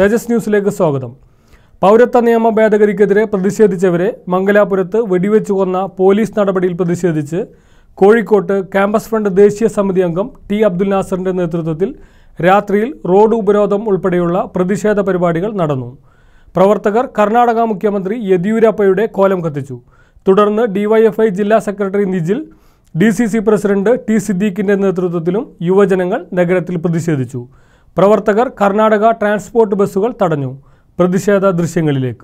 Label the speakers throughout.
Speaker 1: തേജസ് ന്യൂസിലേക്ക് സ്വാഗതം പൗരത്വ നിയമ ഭേദഗതിക്കെതിരെ പ്രതിഷേധിച്ചവരെ മംഗലാപുരത്ത് വെടിവെച്ചു കൊന്ന പോലീസ് നടപടിയിൽ പ്രതിഷേധിച്ച് കോഴിക്കോട്ട് ക്യാമ്പസ് ഫ്രണ്ട് ദേശീയ സമിതി അംഗം ടി അബ്ദുൽ നാസറിന്റെ നേതൃത്വത്തിൽ രാത്രിയിൽ റോഡ് ഉപരോധം ഉൾപ്പെടെയുള്ള പ്രതിഷേധ പരിപാടികൾ നടന്നു പ്രവർത്തകർ കർണാടക മുഖ്യമന്ത്രി യെദ്യൂരപ്പയുടെ കോലം കത്തിച്ചു തുടർന്ന് ഡിവൈഎഫ്ഐ ജില്ലാ secretary Nijil D C C president T സിദ്ദീഖിന്റെ നേതൃത്വത്തിലും യുവജനങ്ങൾ നഗരത്തിൽ പ്രതിഷേധിച്ചു പ്രവർത്തകർ കർണാടക ട്രാൻസ്പോർട്ട് ബസ്സുകൾ തടഞ്ഞു പ്രതിഷേധ ദൃശ്യങ്ങളിലേക്ക്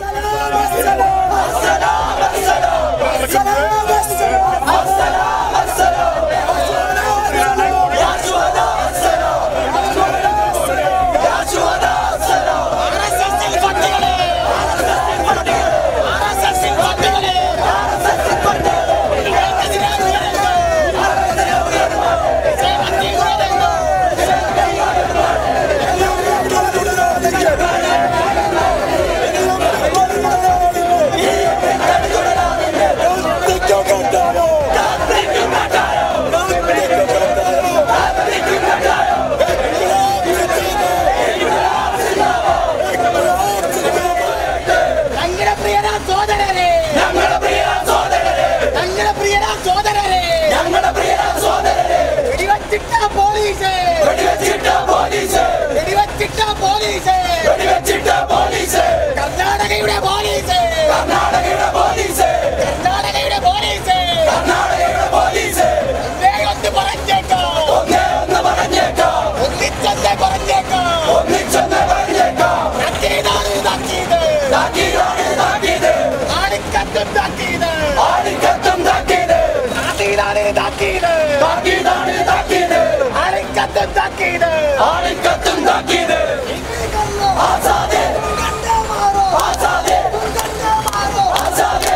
Speaker 2: ഞങ്ങളുടെ പ്രിയരാ സോദരരെ
Speaker 3: ഞങ്ങളുടെ പ്രിയ സഹോദരരെ
Speaker 2: ഞങ്ങളുടെ പ്രിയരാ സോദരരെ
Speaker 3: ഞങ്ങളുടെ പ്രിയ സഹോദരരെ
Speaker 2: വെടിവെച്ചിട്ട പോലീസ്
Speaker 3: വെടിവെച്ചിട്ട പോലീസ്
Speaker 2: വെടിവെച്ചിട്ട പോലീസ്
Speaker 3: വെടിവെച്ചിട്ട പോലീസ്
Speaker 2: കർണാടകയുടെ പോലീസ്
Speaker 3: കർണാടകയുടെ പോലീസ്
Speaker 2: കർണാടകയുടെ പോലീസ്
Speaker 3: കർണാടകയുടെ പോലീസ്
Speaker 2: ഒന്നേ ഒന്ന് പറഞ്ഞേക്കോ
Speaker 3: ഒന്നേ ഒന്ന് പറഞ്ഞേക്കാം
Speaker 2: ഒന്നിച്ചെന്ന് പറഞ്ഞേക്കോ
Speaker 3: ഒന്നിച്ചൊന്ന് പറഞ്ഞേക്കാം
Speaker 2: താക്കീതാണ് താക്കീത്
Speaker 3: താക്കീതാണ് താക്കീത്
Speaker 2: ആണിക്കത്തും താക്കീത്
Speaker 3: ആണിക്കത്തും താക്കീത്
Speaker 2: താക്കീതാണ് താക്കീത്
Speaker 3: താക്കീതാണ് താക്കീത്
Speaker 2: ആണിക്കത്തും താക്കീത്
Speaker 3: ആണിക്കത്തും താക്കീത് ആസാദേ ആസാദേ ആസാദേ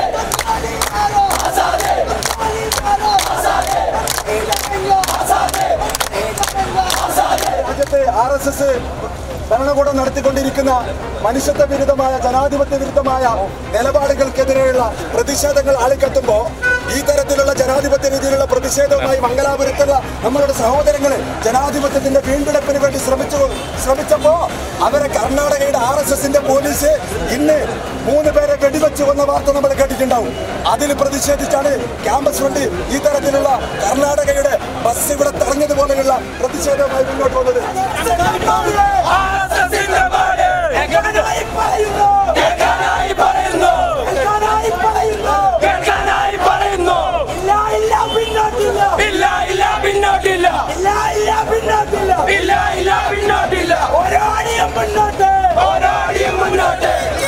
Speaker 4: രാജ്യത്തെ ആർ എസ് എസ് ഭരണകൂടം നടത്തിക്കൊണ്ടിരിക്കുന്ന മനുഷ്യത്വ വിരുദ്ധമായ ജനാധിപത്യ വിരുദ്ധമായ നിലപാടുകൾക്കെതിരെയുള്ള പ്രതിഷേധങ്ങൾ ആളിക്കത്തുമ്പോൾ ഈ തരത്തിലുള്ള ജനാധിപത്യ രീതിയിലുള്ള പ്രതിഷേധവുമായി മംഗലാപുരത്തുള്ള നമ്മളുടെ സഹോദരങ്ങള് ജനാധിപത്യത്തിന്റെ വീണ്ടെടുപ്പിന് വേണ്ടി ശ്രമിച്ചു ശ്രമിച്ചപ്പോ അവരെ കർണാടകയുടെ ആർ എസ് എസിന്റെ പോലീസ് ഇന്ന് മൂന്ന് പേരെ വെടിവെച്ചു കൊന്ന വാർത്ത നമ്മൾ കേട്ടിട്ടുണ്ടാവും അതിൽ പ്രതിഷേധിച്ചാണ് ക്യാമ്പസ് ഫ്രണ്ട് ഈ തരത്തിലുള്ള കർണാടകയുടെ ബസ് ഇവിടെ തടഞ്ഞതുപോലെയുള്ള പ്രതിഷേധവുമായി മുന്നോട്ട് വന്നത്
Speaker 3: ആർഎസ്എസിന്റെ പാട് കേൾക്കാനായി പറയുന്നു കേൾക്കാനായി പറയുന്നു കേൾക്കാനായി പറയുന്നു ഇല്ല ഇല്ല പിന്നോട്ടില്ല ഇല്ല ഇല്ല പിന്നോട്ടില്ല ഇല്ല ഇല്ല പിന്നോട്ടില്ല ഇല്ല ഇല്ല പിന്നോട്ടില്ല ഓരോടിയും മുന്നോട്ട് ഓരോടിയും മുന്നോട്ട്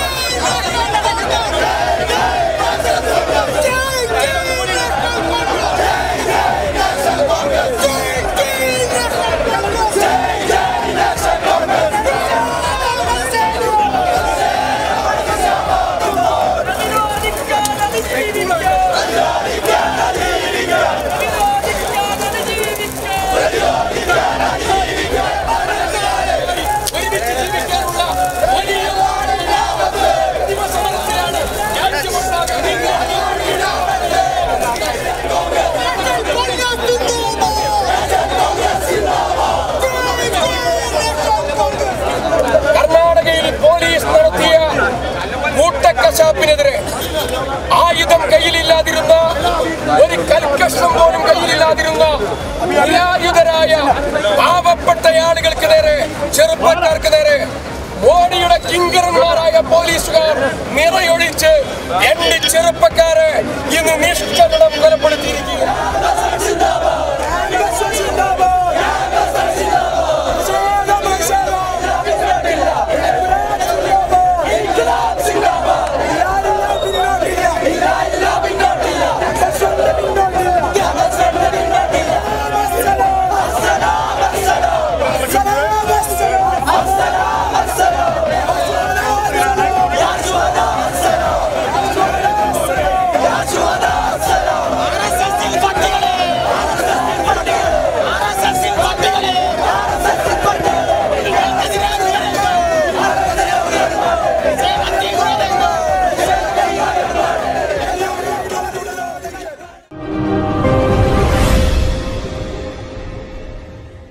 Speaker 5: കർണാടകയിൽ പോലീസ് നടത്തിയ കൂട്ടക്കശാപ്പിനെതിരെ ആയുധം കയ്യിലില്ലാതിരുന്ന ഒരു കൽക്കഷ്ണം പോലും കയ്യിലില്ലാതിരുന്ന നിരായുധരായ പാവപ്പെട്ട ആളുകൾക്ക് നേരെ ചെറുപ്പക്കാർക്ക് നേരെ മോഡിയുടെ കിങ്കരന്മാരായ പോലീസുകാർ നിറയൊഴിച്ച് എണ്ണി ചെറുപ്പക്കാരെ ഇന്ന് നിഷ്കരണം കൊലപ്പെടുത്തിയിരിക്കുക